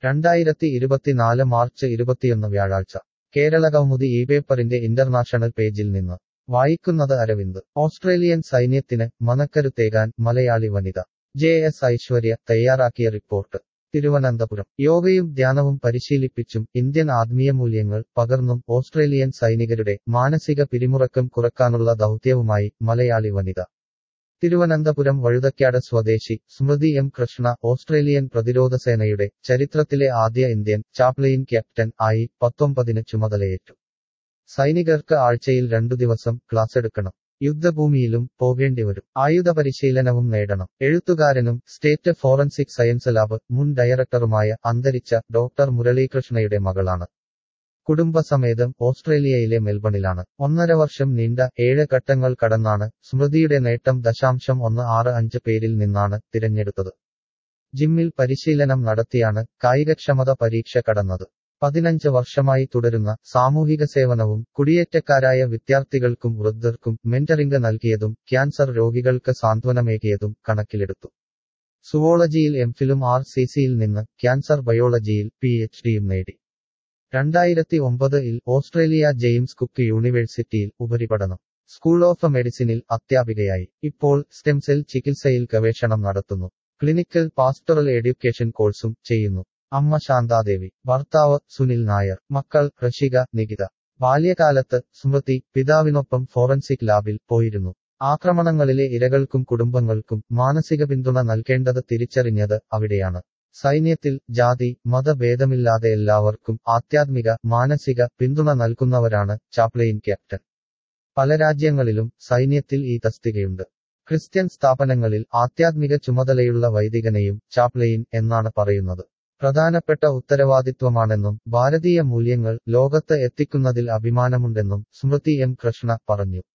രണ്ടായിരത്തി ഇരുപത്തിനാല് മാർച്ച് ഇരുപത്തിയൊന്ന് വ്യാഴാഴ്ച കേരള കൗമുദി ഈ പേപ്പറിന്റെ ഇന്റർനാഷണൽ പേജിൽ നിന്ന് വായിക്കുന്നത് അരവിന്ദ് ഓസ്ട്രേലിയൻ സൈന്യത്തിന് മനക്കരുത്തേകാൻ മലയാളി വനിത ജെ എസ് ഐശ്വര്യ തയ്യാറാക്കിയ റിപ്പോർട്ട് തിരുവനന്തപുരം യോഗയും ധ്യാനവും പരിശീലിപ്പിച്ചും ഇന്ത്യൻ ആത്മീയ മൂല്യങ്ങൾ പകർന്നും ഓസ്ട്രേലിയൻ സൈനികരുടെ മാനസിക പിരിമുറക്കം കുറക്കാനുള്ള ദൗത്യവുമായി മലയാളി വനിത തിരുവനന്തപുരം വഴുതക്കാട് സ്വദേശി സ്മൃതി എം കൃഷ്ണ ഓസ്ട്രേലിയൻ പ്രതിരോധ സേനയുടെ ചരിത്രത്തിലെ ആദ്യ ഇന്ത്യൻ ചാപ്ലെയിൻ ക്യാപ്റ്റൻ ആയി പത്തൊമ്പതിന് ചുമതലയേറ്റു സൈനികർക്ക് ആഴ്ചയിൽ രണ്ടു ദിവസം ക്ലാസ് എടുക്കണം യുദ്ധഭൂമിയിലും പോകേണ്ടിവരും ആയുധ പരിശീലനവും നേടണം എഴുത്തുകാരനും സ്റ്റേറ്റ് ഫോറൻസിക് സയൻസ് ലാബ് മുൻ ഡയറക്ടറുമായ അന്തരിച്ച ഡോക്ടർ മുരളീകൃഷ്ണയുടെ മകളാണ് കുടുംബസമേതം ഓസ്ട്രേലിയയിലെ മെൽബണിലാണ് ഒന്നര വർഷം നീണ്ട ഏഴ് ഘട്ടങ്ങൾ കടന്നാണ് സ്മൃതിയുടെ നേട്ടം ദശാംശം ഒന്ന് ആറ് അഞ്ച് പേരിൽ നിന്നാണ് തിരഞ്ഞെടുത്തത് ജിമ്മിൽ പരിശീലനം നടത്തിയാണ് കായികക്ഷമത പരീക്ഷ കടന്നത് പതിനഞ്ച് വർഷമായി തുടരുന്ന സാമൂഹിക സേവനവും കുടിയേറ്റക്കാരായ വിദ്യാർത്ഥികൾക്കും വൃദ്ധർക്കും മെന്ററിംഗ് നൽകിയതും ക്യാൻസർ രോഗികൾക്ക് സാന്ത്വനമേകിയതും കണക്കിലെടുത്തു സുവോളജിയിൽ എംഫിലും ആർ സി സിയിൽ നിന്ന് ക്യാൻസർ ബയോളജിയിൽ പി എച്ച് ഡിയും നേടി രണ്ടായിരത്തി ഒമ്പതിൽ ഓസ്ട്രേലിയ ജെയിംസ് കുക്ക് യൂണിവേഴ്സിറ്റിയിൽ ഉപരിപഠനം സ്കൂൾ ഓഫ് മെഡിസിനിൽ അധ്യാപികയായി ഇപ്പോൾ സ്റ്റെം സെൽ ചികിത്സയിൽ ഗവേഷണം നടത്തുന്നു ക്ലിനിക്കൽ പാസ്റ്ററൽ എഡ്യൂക്കേഷൻ കോഴ്സും ചെയ്യുന്നു അമ്മ ശാന്താദേവി ഭർത്താവ് സുനിൽ നായർ മക്കൾ ഋഷിക നികിത ബാല്യകാലത്ത് സ്മൃതി പിതാവിനൊപ്പം ഫോറൻസിക് ലാബിൽ പോയിരുന്നു ആക്രമണങ്ങളിലെ ഇരകൾക്കും കുടുംബങ്ങൾക്കും മാനസിക പിന്തുണ നൽകേണ്ടത് തിരിച്ചറിഞ്ഞത് അവിടെയാണ് സൈന്യത്തിൽ ജാതി മതഭേദമില്ലാതെ എല്ലാവർക്കും ആധ്യാത്മിക മാനസിക പിന്തുണ നൽകുന്നവരാണ് ചാപ്ലെയിൻ ക്യാപ്റ്റൻ പല രാജ്യങ്ങളിലും സൈന്യത്തിൽ ഈ തസ്തികയുണ്ട് ക്രിസ്ത്യൻ സ്ഥാപനങ്ങളിൽ ആധ്യാത്മിക ചുമതലയുള്ള വൈദികനെയും ചാപ്ലെയിൻ എന്നാണ് പറയുന്നത് പ്രധാനപ്പെട്ട ഉത്തരവാദിത്വമാണെന്നും ഭാരതീയ മൂല്യങ്ങൾ ലോകത്ത് എത്തിക്കുന്നതിൽ അഭിമാനമുണ്ടെന്നും സ്മൃതി എം കൃഷ്ണ പറഞ്ഞു